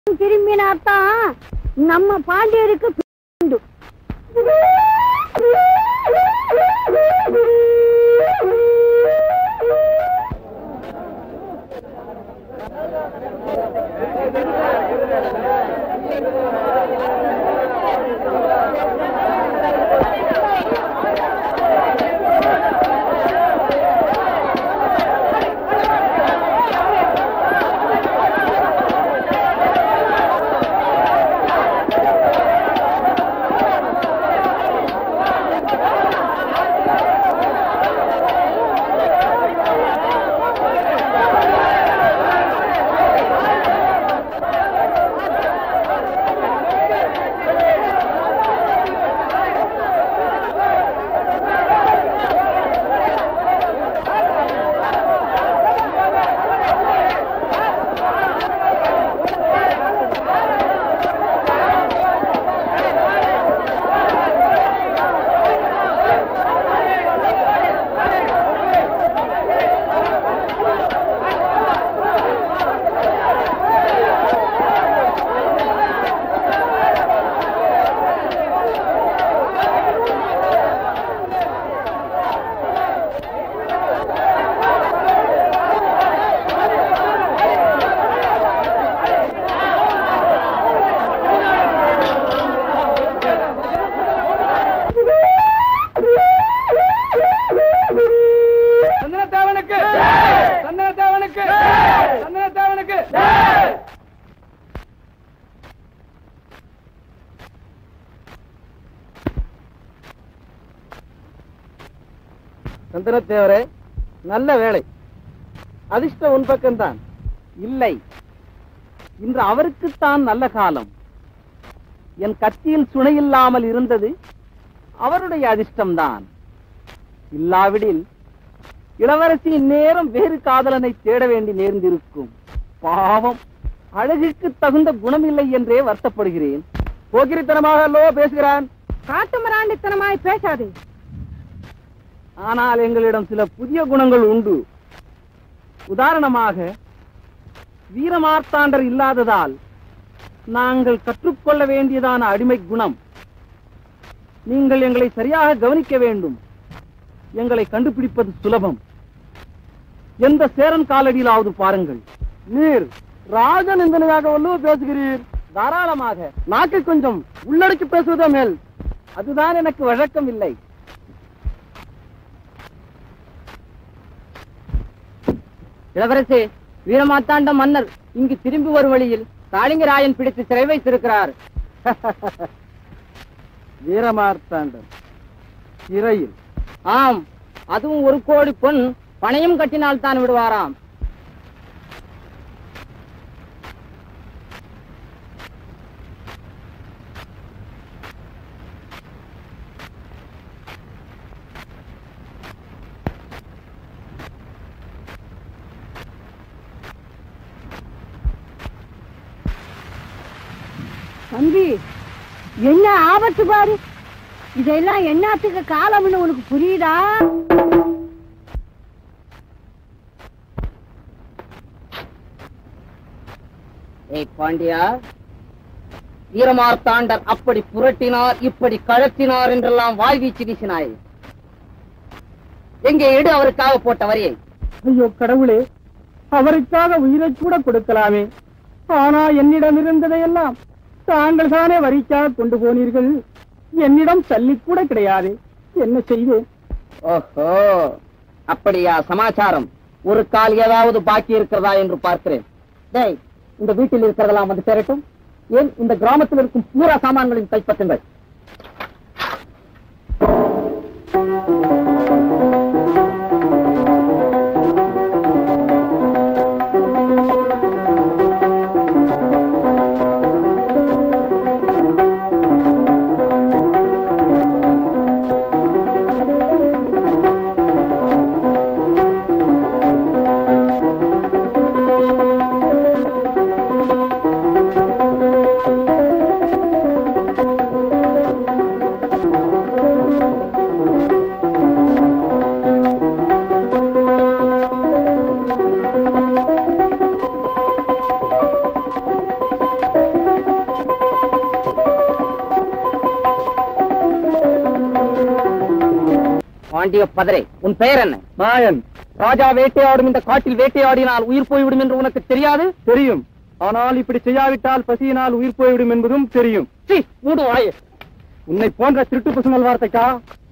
திரும்பினாத்தான் நம்ம பாண்டியருக்கு உண்டு. சந்தனத்தேவனுக்கு சந்தனத்தேவனுக்கு சந்தனத்தேவனுக்கு சந்தனத்தேவரே நல்ல வேலை அதிர்ஷ்டம் உன் பக்கம்தான் இல்லை இன்று அவருக்குத்தான் நல்ல காலம் என் கத்தியில் சுனையில்லாமல் இருந்தது அவருடைய அதிர்ஷ்டம்தான் இல்லாவிடில் இளவரசி நேரம் வேறு காதலனை தேட வேண்டி நேர்ந்திருக்கும் பாவம் அழகுக்கு தகுந்த குணமில்லை என்றே வருத்தப்படுகிறேன் போக்கிரித்தனமாக அல்லோ பேசுகிறான் காட்டு மிராண்டித்தனமாய் பேசாதே ஆனால் எங்களிடம் சில புதிய குணங்கள் உண்டு உதாரணமாக வீரமார்த்தாண்டர் இல்லாததால் நாங்கள் கற்றுக்கொள்ள வேண்டியதான அடிமை குணம் நீங்கள் எங்களை சரியாக கவனிக்க வேண்டும் எங்களை கண்டுபிடிப்பது சுலபம் எந்த சேரன் காலடியிலாவது பாருங்கள் நீர் ராஜநிந்தனையாக வல்லோ பேசுகிறீர் தாராளமாக நாக்கை கொஞ்சம் உள்ளடக்கி பேசுவதோ மேல் அதுதான் எனக்கு வழக்கம் இல்லை இளவரசே வீரமாத்தாண்ட மன்னர் இங்கு திரும்பி வரும் வழியில் காளிங்கராயன் பிடித்து சிறை வைத்திருக்கிறார் வீரமார்த்தாண்டம் சிறையில் ஆம் அதுவும் ஒரு கோடி பொன் பணையும் கட்டினால் தான் விடுவாராம் தம்பி என்ன ஆபத்து பாரு இதெல்லாம் என்னத்துக்கு காலம்னு உனக்கு புரியுதா ஏய் பாண்டியா வீரமார்த்தாண்டர் அப்படி புரட்டினார் இப்படி கழற்றினார் என்றெல்லாம் வாய் வீச்சு வீசினாய் எங்கே இடு அவருக்காக போட்ட வரியை ஐயோ கடவுளே அவருக்காக உயிரை கூட கொடுக்கலாமே ஆனா என்னிடம் இருந்ததையெல்லாம் தாங்கள் தானே வரிக்காக கொண்டு போனீர்கள் என்னிடம் சல்லி கூட கிடையாது என்ன செய்வேன் ஓஹோ அப்படியா சமாச்சாரம் ஒரு கால் ஏதாவது பாக்கி இருக்கிறதா என்று பார்க்கிறேன் டேய் இந்த வீட்டில் இருக்கிறதெல்லாம் வந்து சேரட்டும் ஏன் இந்த கிராமத்தில் இருக்கும் பூரா சாமான்களையும் கைப்பற்றுங்கள் ஆ பாண்டிய பதரே உன் பெயர் என்ன மாயன் ராஜா வேட்டையாடும் இந்த காட்டில் வேட்டையாடினால் உயிர் போய்விடும் என்று உனக்கு தெரியாது தெரியும் ஆனால் இப்படி செய்யாவிட்டால் பசியினால் உயிர் போய்விடும் என்பதும் தெரியும் சீ, மூடு வாயே உன்னை போன்ற திருட்டு பசுமல் வார்த்தைக்கா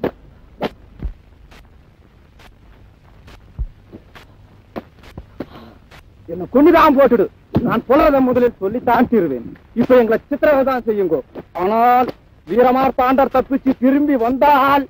என்ன கொண்டுதான் போட்டுடு நான் சொல்றத முதலில் சொல்லித்தான் தீருவேன் இப்ப எங்களை சித்திரவதை தான் செய்யுங்க ஆனால் வீரமார்த்தாண்டர் தப்பிச்சு திரும்பி வந்தால்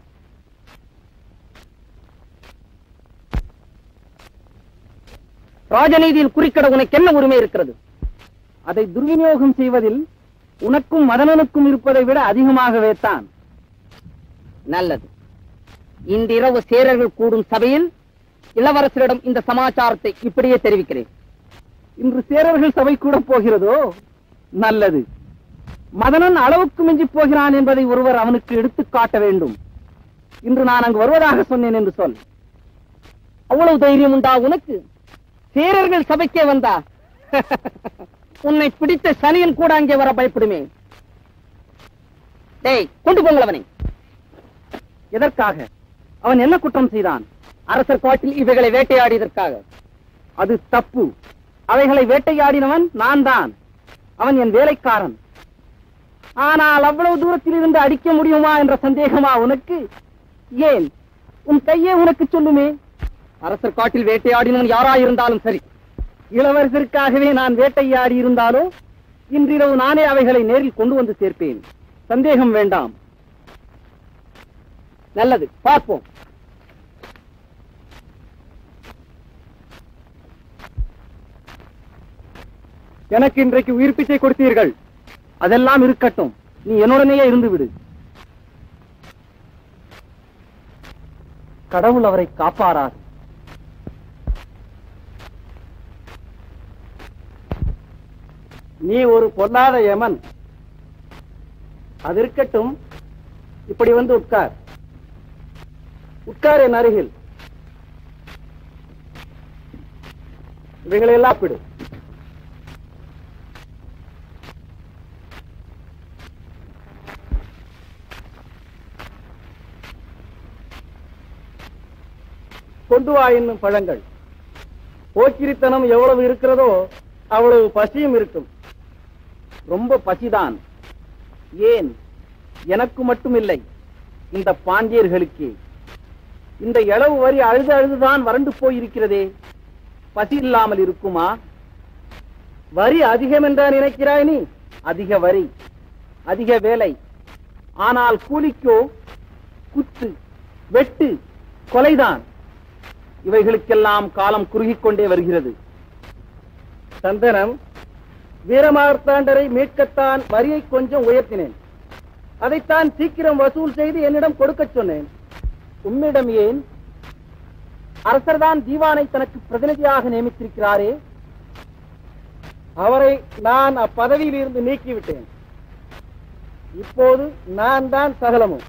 ராஜநீதியில் குறுக்கிட உனக்கு என்ன உரிமை இருக்கிறது அதை துர்விநியோகம் செய்வதில் உனக்கும் மதனனுக்கும் இருப்பதை விட அதிகமாகவே தான் நல்லது இன்றிரவு சேரர்கள் கூடும் சபையில் இளவரசரிடம் இந்த சமாச்சாரத்தை இப்படியே தெரிவிக்கிறேன் இன்று சேரர்கள் சபை கூட போகிறதோ நல்லது மதனன் அளவுக்கு மிஞ்சி போகிறான் என்பதை ஒருவர் அவனுக்கு எடுத்துக் காட்ட வேண்டும் இன்று நான் அங்கு வருவதாக சொன்னேன் என்று சொல் அவ்வளவு தைரியம் உண்டா உனக்கு சேரர்கள் சபைக்கே வந்தா உன்னை பிடித்த சனியன் கூட அங்கே வர பயப்படுமே டேய் கொண்டு போங்கள் அவனை எதற்காக அவன் என்ன குற்றம் செய்தான் அரசர் காட்டில் இவைகளை வேட்டையாடியதற்காக அது தப்பு அவைகளை வேட்டையாடினவன் நான் தான் அவன் என் வேலைக்காரன் ஆனால் அவ்வளவு தூரத்தில் இருந்து அடிக்க முடியுமா என்ற சந்தேகமா உனக்கு ஏன் உன் கையே உனக்கு சொல்லுமே அரசர் காட்டில் வேட்டையாடினவன் யாராயிருந்தாலும் சரி இளவரசருக்காகவே நான் வேட்டையாடி இருந்தாலோ இன்றிரவு நானே அவைகளை நேரில் கொண்டு வந்து சேர்ப்பேன் சந்தேகம் வேண்டாம் நல்லது பார்ப்போம் எனக்கு இன்றைக்கு உயிர் பிச்சை கொடுத்தீர்கள் அதெல்லாம் இருக்கட்டும் நீ என்னுடனேயே இருந்து விடு கடவுள் அவரை காப்பாரார் நீ ஒரு பொல்லாத யமன் அது இருக்கட்டும் இப்படி வந்து உட்கார் உட்கார் என் அருகில் இவைகளை எல்லாம் பிடு கொண்டு வா என்னும் பழங்கள் போக்கிரித்தனம் எவ்வளவு இருக்கிறதோ அவ்வளவு பசியும் இருக்கும் ரொம்ப பசிதான் ஏன் எனக்கு மட்டுமில்லை இந்த பாண்டியர்களுக்கே இந்த இளவு வரி அழுது அழுதுதான் வறண்டு போயிருக்கிறதே பசி இல்லாமல் இருக்குமா வரி அதிகம் என்றா நினைக்கிறாய் நீ அதிக வரி அதிக வேலை ஆனால் கூலிக்கோ குத்து வெட்டு கொலைதான் இவைகளுக்கெல்லாம் காலம் குறுகிக் கொண்டே வருகிறது சந்தனம் வீரமார்த்தாண்டரை மீட்கத்தான் வரியை கொஞ்சம் உயர்த்தினேன் அதைத்தான் சீக்கிரம் வசூல் செய்து என்னிடம் கொடுக்கச் சொன்னேன் உம்மிடம் ஏன் அரசர்தான் தீவானை தனக்கு பிரதிநிதியாக நியமித்திருக்கிறாரே அவரை நான் அப்பதவியில் இருந்து நீக்கிவிட்டேன் இப்போது நான் தான் சகலமும்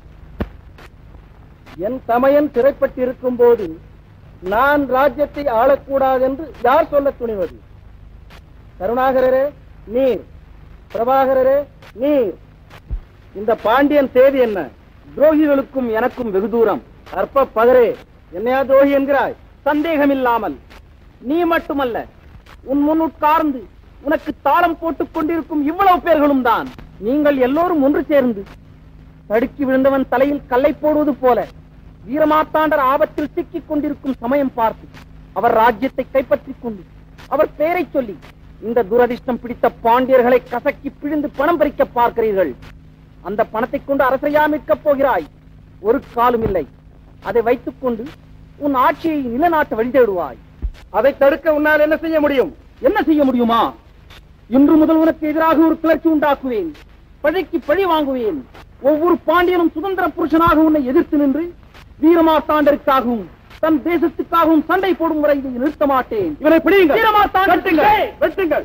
என் தமையன் சிறைப்பட்டிருக்கும் போது நான் ராஜ்யத்தை ஆளக்கூடாது என்று யார் சொல்ல துணிவது கருணாகரரே நீர் பிரபாகரரே நீர் இந்த பாண்டியன் செய்தி என்ன துரோகிகளுக்கும் எனக்கும் வெகு தூரம் அற்ப பதரே என்னையா துரோகி என்கிறாய் சந்தேகம் இல்லாமல் நீ மட்டுமல்ல உன் முன் உட்கார்ந்து உனக்கு தாளம் போட்டுக் கொண்டிருக்கும் இவ்வளவு பேர்களும் தான் நீங்கள் எல்லோரும் ஒன்று சேர்ந்து தடுக்கி விழுந்தவன் தலையில் கல்லை போடுவது போல வீரமாத்தாண்டர் ஆபத்தில் சிக்கிக் கொண்டிருக்கும் சமயம் பார்த்து அவர் ராஜ்யத்தை கைப்பற்றிக் கொண்டு அவர் பெயரை சொல்லி இந்த துரதிர்ஷ்டம் பிடித்த பாண்டியர்களை கசக்கி பிழிந்து பணம் பறிக்க பார்க்கிறீர்கள் அந்த பணத்தை கொண்டு அரசையா மீட்கப் போகிறாய் ஒரு காலும் இல்லை அதை வைத்துக் கொண்டு உன் ஆட்சியை நிலநாட்ட வழி தேடுவாய் அதை தடுக்க உன்னால் என்ன செய்ய முடியும் என்ன செய்ய முடியுமா இன்று முதல் உனக்கு எதிராக ஒரு கிளர்ச்சி உண்டாக்குவேன் பழிக்கு பழி வாங்குவேன் ஒவ்வொரு பாண்டியனும் சுதந்திர புருஷனாக உன்னை எதிர்த்து நின்று வீரமாத்தாண்டருக்காகவும் தன் தேசத்துக்காகவும் சண்டை போடும் வரை இதை நிறுத்த மாட்டேன் இவனை பிடியுங்கள் வீரமாத்தாண்டர் வெட்டுங்கள்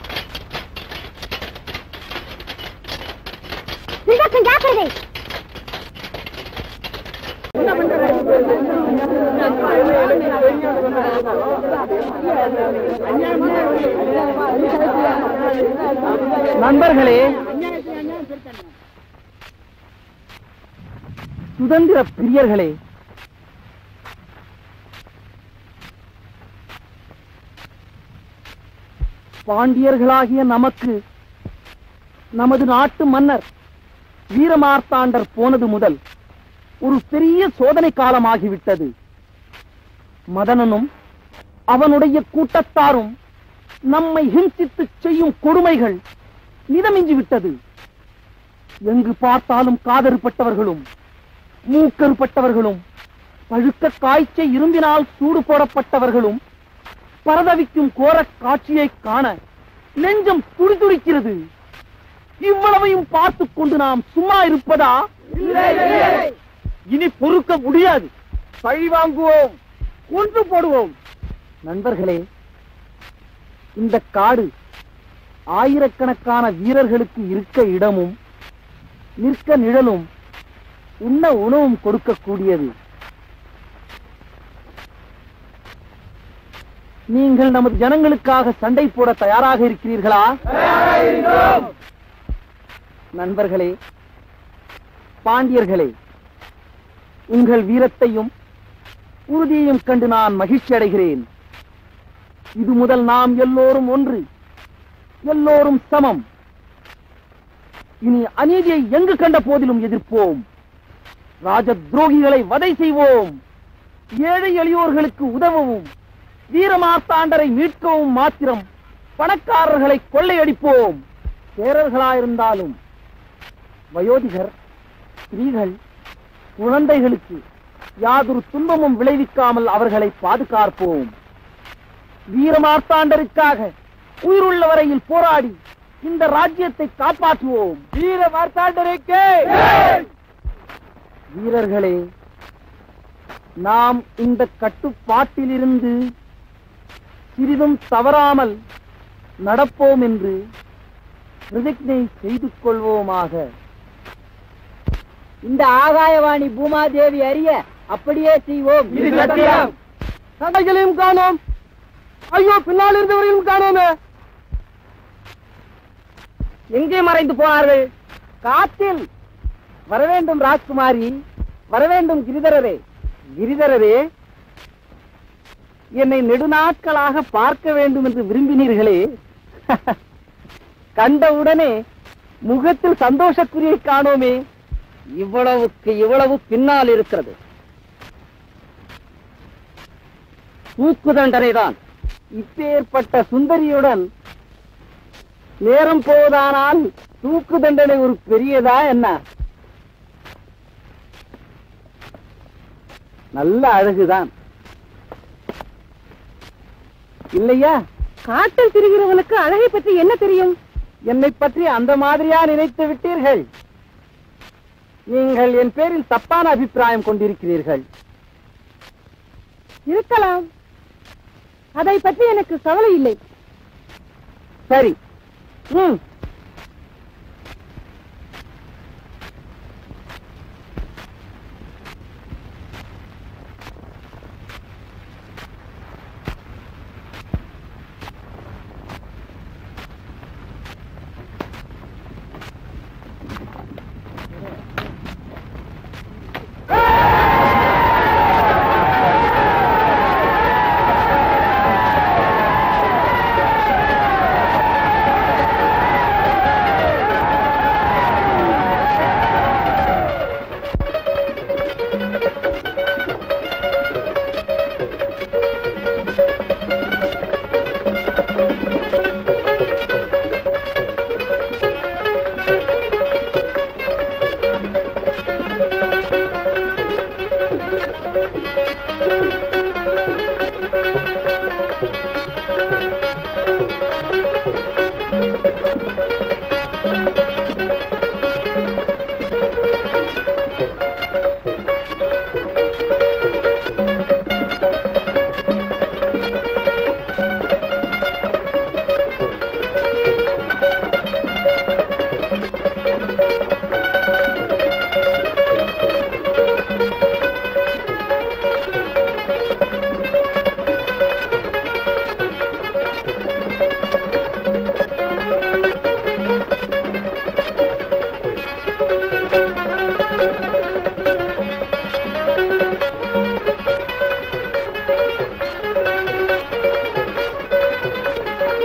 சிங்காசன் ஜாக்கிரதை நண்பர்களே சுதந்திர பிரியர்களே பாண்டியர்களாகிய நமக்கு நமது நாட்டு மன்னர் வீரமார்த்தாண்டர் போனது முதல் ஒரு பெரிய சோதனை காலமாகிவிட்டது மதனனும் அவனுடைய கூட்டத்தாரும் நம்மை ஹிம்சித்து செய்யும் கொடுமைகள் மிதமிஞ்சி விட்டது எங்கு பார்த்தாலும் காதறுபட்டவர்களும் மூக்கறுபட்டவர்களும் பழுக்க காய்ச்ச இரும்பினால் சூடு போடப்பட்டவர்களும் பரதவிக்கும் கோரக் காட்சியை காண நெஞ்சம் துடிதுடிக்கிறது இவ்வளவையும் பார்த்துக் கொண்டு நாம் சும்மா இருப்பதா இனி பொறுக்க முடியாது பழி வாங்குவோம் கொன்று போடுவோம் நண்பர்களே இந்த காடு ஆயிரக்கணக்கான வீரர்களுக்கு இருக்க இடமும் நிற்க நிழலும் உண்ண உணவும் கொடுக்கக்கூடியது நீங்கள் நமது ஜனங்களுக்காக சண்டை போட தயாராக இருக்கிறீர்களா நண்பர்களே பாண்டியர்களே உங்கள் வீரத்தையும் உறுதியையும் கண்டு நான் மகிழ்ச்சி அடைகிறேன் இது முதல் நாம் எல்லோரும் ஒன்று எல்லோரும் சமம் இனி அநீதியை எங்கு கண்ட போதிலும் எதிர்ப்போம் ராஜ துரோகிகளை வதை செய்வோம் ஏழை எளியோர்களுக்கு உதவவும் வீரமார்த்தாண்டரை மீட்கவும் மாத்திரம் பணக்காரர்களை கொள்ளையடிப்போம் சேரர்களாயிருந்தாலும் வயோதிகர் ஸ்திரீகள் குழந்தைகளுக்கு யாதொரு துன்பமும் விளைவிக்காமல் அவர்களை பாதுகாப்போம் வீரமார்த்தாண்டருக்காக உயிருள்ள வரையில் போராடி இந்த ராஜ்யத்தை காப்பாற்றுவோம் வீர மார்த்தாண்டருக்கு வீரர்களே நாம் இந்த கட்டுப்பாட்டிலிருந்து சிறிதும் தவறாமல் நடப்போம் என்று பிரதிஜை செய்து கொள்வோமாக இந்த ஆகாயவாணி பூமாதேவி அறிய அப்படியே செய்வோம் இது சத்தியம். சண்டைகளையும் காணோம் ஐயோ பின்னால் இருந்தவரையும் காணோமே எங்கே மறைந்து போனார்கள் காத்தில் வரவேண்டும் ராஜ்குமாரி வரவேண்டும் கிரிதரரே கிரிதரரே என்னை நெடுநாட்களாக பார்க்க வேண்டும் என்று விரும்பினீர்களே கண்டவுடனே முகத்தில் சந்தோஷக்குறியை காணோமே இவ்வளவுக்கு இவ்வளவு பின்னால் இருக்கிறது தூக்கு தண்டனைதான் இப்பேற்பட்ட சுந்தரியுடன் நேரம் போவதானால் தூக்கு தண்டனை ஒரு பெரியதா என்ன நல்ல அழகுதான் இல்லையா காட்டில் திரிகிறவனுக்கு அழகை பற்றி என்ன தெரியும் என்னை பற்றி அந்த மாதிரியா நினைத்து விட்டீர்கள் நீங்கள் என் பேரில் தப்பான அபிப்பிராயம் கொண்டிருக்கிறீர்கள் இருக்கலாம் அதை பற்றி எனக்கு கவலை இல்லை சரி ம் ஆ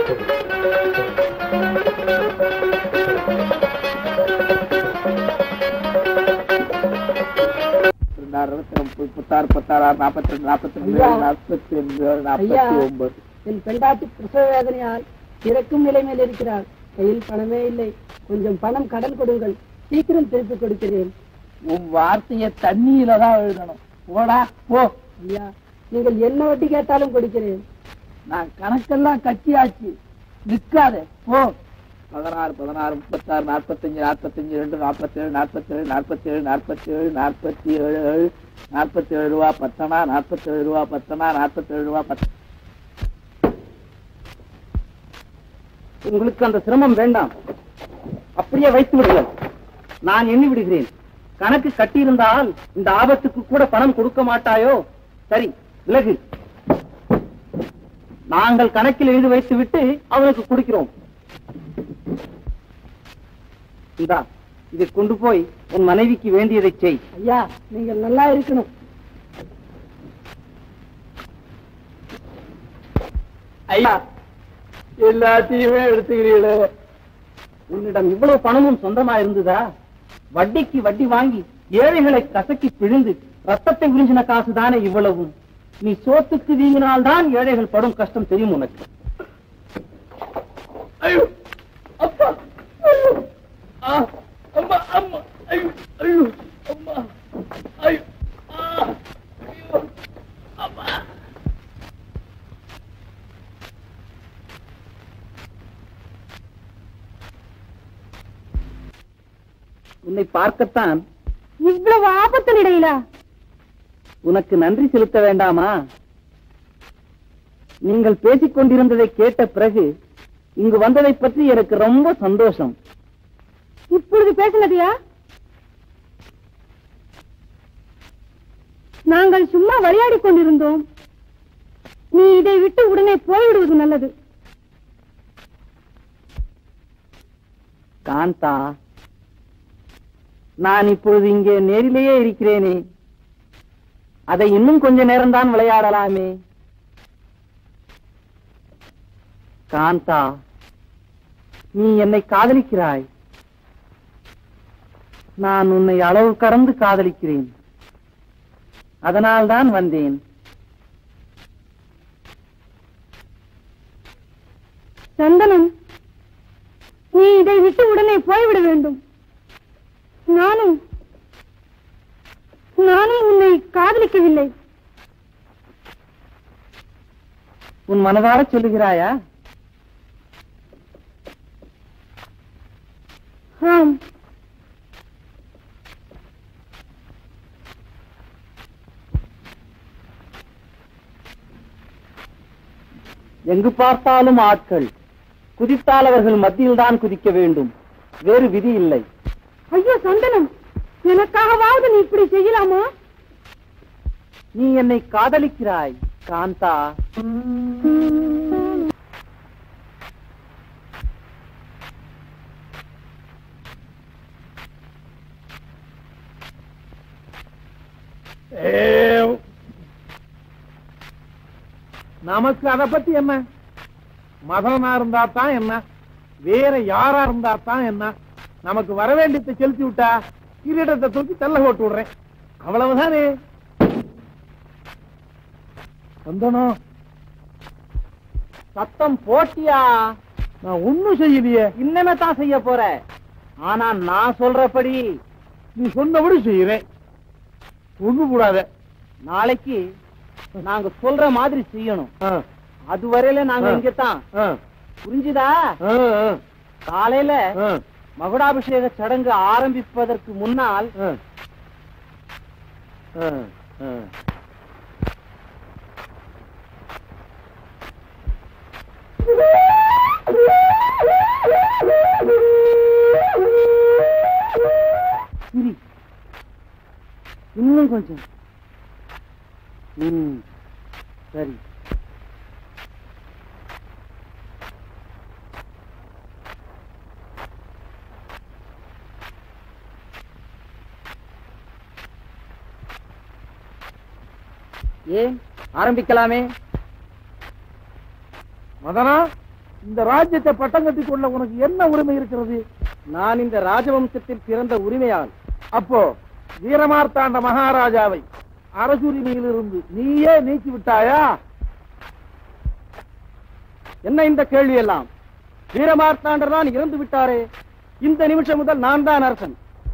முப்பத்தாறு முப்பத்தாறு நாற்பத்தி ரெண்டு நாற்பத்தி ரெண்டு ஐயா. நாற்பத்தி ரெண்டு ஐயா. நாற்பத்தி ஒன்பது என் பெண்டாட்டி பிரசவ வேதனையால் இறக்கும் நிலைமையில் இருக்கிறார் கையில் பணமே இல்லை கொஞ்சம் பணம் கடன் கொடுங்கள் சீக்கிரம் திருப்பி கொடுக்கிறேன் உன் வார்த்தைய தண்ணியில தான் எழுதணும் போடா போ ஐயா நீங்கள் என்ன வட்டி கேட்டாலும் கொடுக்கிறேன் நான் கணக்கெல்லாம் கட்டியாச்சு நிக்காதே போ பதினாறு பதினாறு முப்பத்தாறு நாற்பத்தஞ்சு நாற்பத்தஞ்சு ரெண்டு நாற்பத்தேழு நாற்பத்தேழு நாற்பத்தேழு நாற்பத்தேழு நாற்பத்தி ஏழு ஏழு நாற்பத்தி ஏழு ரூபா பத்தனா நாற்பத்தேழு ரூபா பத்தனா நாற்பத்தேழு ரூபா பத்து உங்களுக்கு அந்த சிரமம் வேண்டாம் அப்படியே வைத்து விடுங்கள் நான் எண்ணி விடுகிறேன் கணக்கு கட்டியிருந்தால் இந்த ஆபத்துக்கு கூட பணம் கொடுக்க மாட்டாயோ சரி விலகு நாங்கள் கணக்கில் எழுதி வைத்து விட்டு அவனுக்கு கொடுக்கிறோம் இந்தா இதை கொண்டு போய் உன் மனைவிக்கு வேண்டியதை செய் ஐயா நீங்கள் நல்லா இருக்கணும் ஐயா எல்லாத்தையுமே எடுத்துக்கிறீங்களே உன்னிடம் இவ்வளவு பணமும் சொந்தமா இருந்ததா வட்டிக்கு வட்டி வாங்கி ஏழைகளை கசக்கி பிழிந்து ரத்தத்தை உறிஞ்சின காசு தானே இவ்வளவும் நீ சோத்துக்கு வீங்கினால்தான் ஏழைகள் படும் கஷ்டம் தெரியும் உனக்கு ஐயோ அப்பா ஐயோ ஆ அம்மா அம்மா ஐயோ ஐயோ அம்மா ஐயோ ஆ ஐயோ அம்மா உன்னை பார்க்கத்தான் இவ்வளவு ஆபத்து நிலையில உனக்கு நன்றி செலுத்த வேண்டாமா நீங்கள் பேசிக் கொண்டிருந்ததை கேட்ட பிறகு இங்கு வந்ததை பற்றி எனக்கு ரொம்ப சந்தோஷம் இப்பொழுது பேசினதையா நாங்கள் சும்மா விளையாடிக் கொண்டிருந்தோம் நீ இதை விட்டு உடனே போய்விடுவது நல்லது காந்தா நான் இப்பொழுது இங்கே நேரிலேயே இருக்கிறேனே அதை இன்னும் கொஞ்ச நேரம்தான் விளையாடலாமே காந்தா நீ என்னை காதலிக்கிறாய் நான் உன்னை அளவு கடந்து காதலிக்கிறேன் அதனால்தான் வந்தேன் சந்தனம் நீ இதை விட்டு உடனே போய்விட வேண்டும் நானும் நானும் உன்னை காதலிக்கவில்லை உன் மனதார சொல்லுகிறாயா ஆம் எங்கு பார்த்தாலும் ஆட்கள் குதித்தால் அவர்கள் மத்தியில் தான் குதிக்க வேண்டும் வேறு விதி இல்லை ஐயோ சந்தனம் எனக்காகவாவது நீ இப்படி செய்யலாமா நீ என்னை காதலிக்கிறாய் காந்தா நமக்கு அத பத்தி என்ன மதனா இருந்தா தான் என்ன வேற யாரா இருந்தா தான் என்ன நமக்கு வர வேண்டியதை செலுத்தி விட்டா கிரீடத்தை தூக்கி தள்ள போட்டு விடுறேன் அவ்வளவுதானே சந்தனம் சத்தம் போட்டியா நான் ஒண்ணும் செய்யலையே இன்னமே தான் செய்ய போற ஆனா நான் சொல்றபடி நீ சொன்னபடி செய்யறேன் ஒண்ணு கூடாத நாளைக்கு நாங்க சொல்ற மாதிரி செய்யணும் ஆ, அது வரையில நாங்க ஆ. இங்கதான் ஆ, புரிஞ்சுதா ஆ, ஆ, காலையில ஆ, மகுடாபிஷேக சடங்கு ஆரம்பிப்பதற்கு முன்னால் ஆ. ஆ, ஆ. சிரி இன்னும் கொஞ்சம் ம் சரி ஏன் ஆரம்பிக்கலாமே மதனா இந்த ராஜ்யத்தை பட்டம் கட்டிக் கொள்ள உனக்கு என்ன உரிமை இருக்கிறது நான் இந்த ராஜவம்சத்தில் பிறந்த உரிமையால் அப்போ வீரமார்த்தாண்ட மகாராஜாவை அரசுரிமையிலிருந்து நீயே நீக்கி விட்டாயா என்ன இந்த கேள்வி எல்லாம் வீரமார்த்தாண்டர் தான் இறந்து விட்டாரே இந்த நிமிஷம் முதல் நான் தான் அரசன்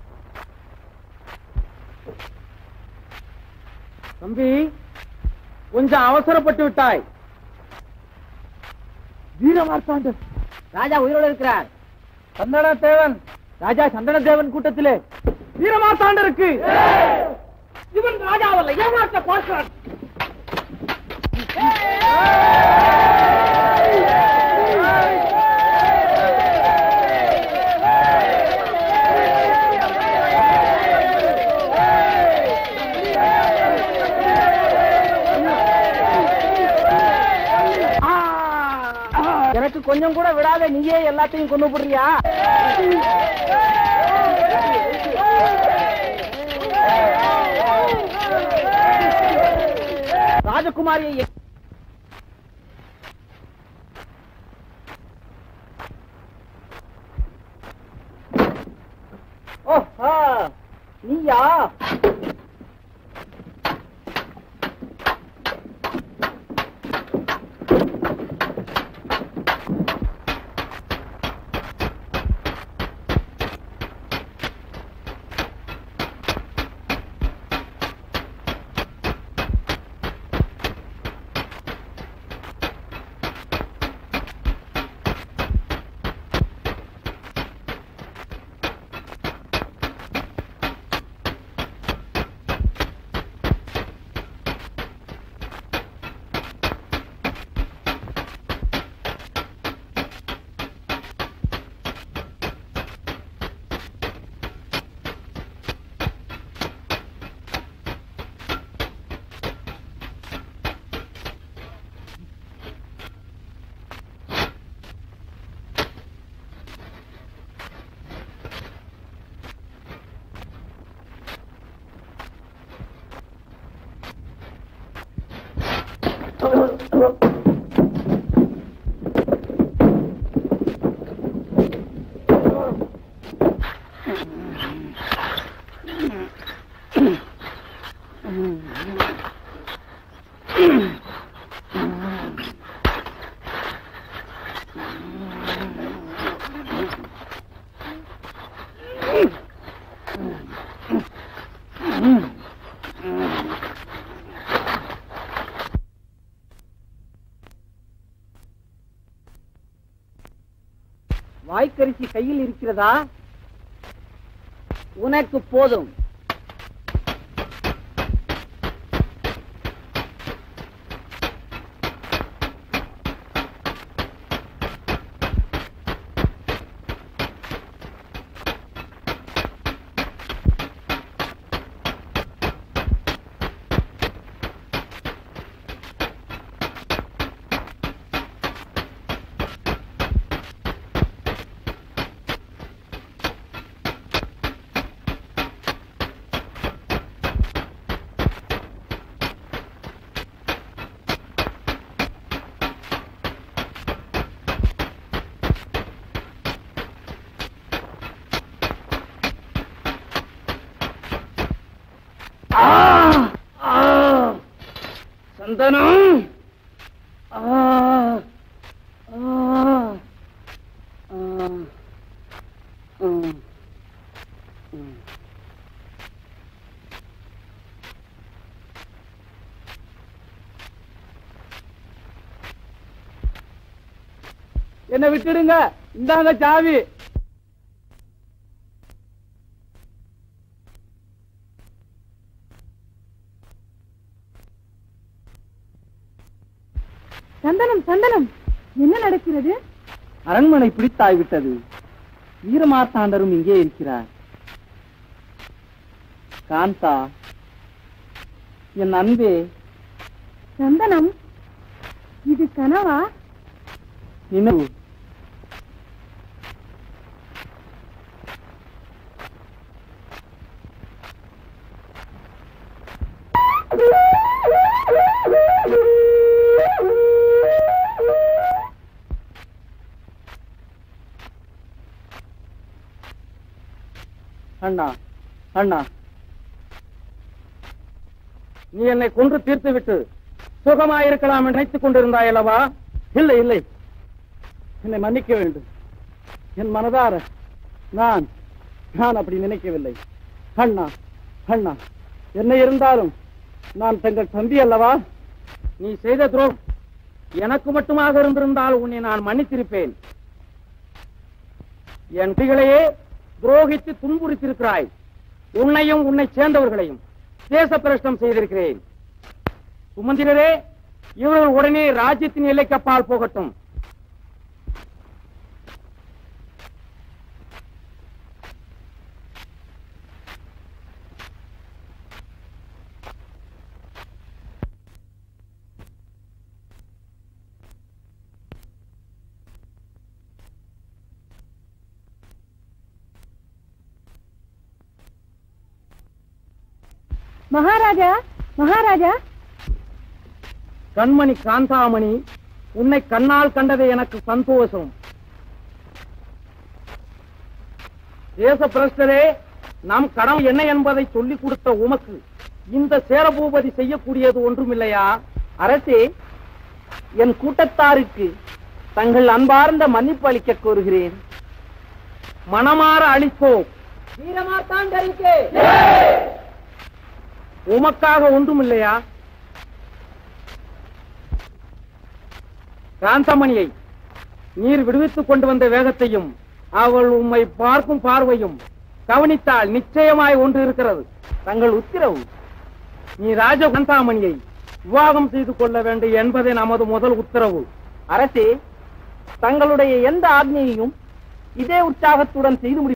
தம்பி கொஞ்சம் அவசரப்பட்டு விட்டாய் வீரமார்த்தாண்டர் ராஜா உயிரோடு இருக்கிறார் சந்தன தேவன் ராஜா சந்தன தேவன் கூட்டத்திலே வீரமார்த்தாண்டருக்கு இவன் ராஜாவல்ல ஏமாற்ற பார்க்கிறான் எனக்கு கொஞ்சம் கூட விடாத நீயே எல்லாத்தையும் கொண்டு போடுறியா ராஜகுமாரியை ஓஹா நீயா வாய்க்கரிசி கையில் இருக்கிறதா உனக்கு போதும் சந்தனம் ஆ, ஆ, ஆ, ம், ம். என்ன விட்டுடுங்க இந்தாங்க சாவி சந்தனம் சந்தனம் என்ன நடக்கிறது அரண்மனை பிடித்தாய் விட்டது வீரமார்த்தாண்டரும் இங்கே இருக்கிறார் காந்தா என் அன்பே சந்தனம் இது கனவா நினைவு அண்ணா அண்ணா நீ என்னை கொன்று தீர்த்து விட்டு சுகமாயிருக்கலாம் என்று நினைத்துக் கொண்டிருந்தாய் அல்லவா இல்லை இல்லை என்னை மன்னிக்க வேண்டும் என் மனதார நான் நான் அப்படி நினைக்கவில்லை அண்ணா அண்ணா என்ன இருந்தாலும் நான் தங்கள் தம்பி அல்லவா நீ செய்த துரோகம் எனக்கு மட்டுமாக இருந்திருந்தால் உன்னை நான் மன்னித்திருப்பேன் என் பிள்ளையே துரோகித்து துன்புறுத்திருக்கிறாய் உன்னையும் உன்னை சேர்ந்தவர்களையும் தேச பிரஷ்டம் செய்திருக்கிறேன் சுமந்திரரே இவர்கள் உடனே ராஜ்யத்தின் எல்லைக்கப்பால் போகட்டும் மகாராஜா மகாராஜா கண்மணி காந்தாமணி உன்னை கண்ணால் கண்டது எனக்கு சந்தோஷம் தேச பிரஷ்டரே நம் கடமை என்ன என்பதை சொல்லிக் கொடுத்த உமக்கு இந்த சேரபூபதி செய்யக்கூடியது ஒன்றுமில்லையா அரசே என் கூட்டத்தாருக்கு தங்கள் அன்பார்ந்த மன்னிப்பு அளிக்க கோருகிறேன் மனமாற அளிக்கோ வீரமாத்தாண்டருக்கு உமக்காக ஒன்றுமில்லையா காந்தமணியை நீர் விடுவித்துக் கொண்டு வந்த வேகத்தையும் அவள் உம்மை பார்க்கும் பார்வையும் கவனித்தால் நிச்சயமாய் ஒன்று இருக்கிறது தங்கள் உத்தரவு நீ ராஜ காந்தாமணியை விவாகம் செய்து கொள்ள வேண்டும் என்பதே நமது முதல் உத்தரவு அரசே தங்களுடைய எந்த ஆజ్ఞையையும் இதே உற்சாகத்துடன் செய்து முடி